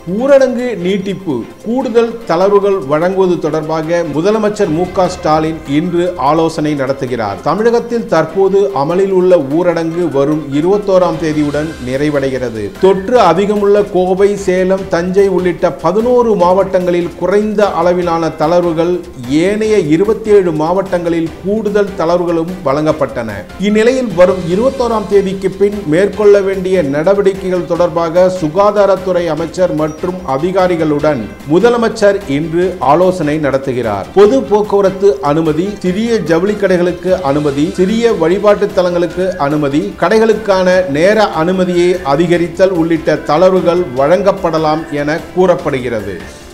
ஊரடங்கு நீட்டிப்பு கூடுதல் தளர்வுகள் வழங்குவது தொடர்பாக முதலமைச்சர் மு க ஸ்டாலின் இன்று ஆலோசனை நடத்துகிறார் தமிழகத்தில் தற்போது அமலில் உள்ள ஊரடங்கு வரும் இருபத்தோராம் தேதியுடன் நிறைவடைகிறது தொற்று அதிகமுள்ள கோவை சேலம் தஞ்சை உள்ளிட்ட பதினோரு மாவட்டங்களில் குறைந்த அளவிலான தளர்வுகள் ஏனைய இருபத்தி ஏழு மாவட்டங்களில் கூடுதல் தளர்வுகளும் வழங்கப்பட்டன இந்நிலையில் வரும் இருபத்தோராம் தேதிக்கு பின் மேற்கொள்ள வேண்டிய நடவடிக்கைகள் தொடர்பாக சுகாதாரத்துறை அமைச்சர் மற்றும் அதிகாரிகளுடன் முதலமைச்சர் இன்று ஆலோசனை நடத்துகிறார் பொது போக்குவரத்து அனுமதி சிறிய ஜவுளி கடைகளுக்கு அனுமதி சிறிய வழிபாட்டு தலங்களுக்கு அனுமதி கடைகளுக்கான நேர அனுமதியை அதிகரித்தல் உள்ளிட்ட தளர்வுகள் வழங்கப்படலாம் என கூறப்படுகிறது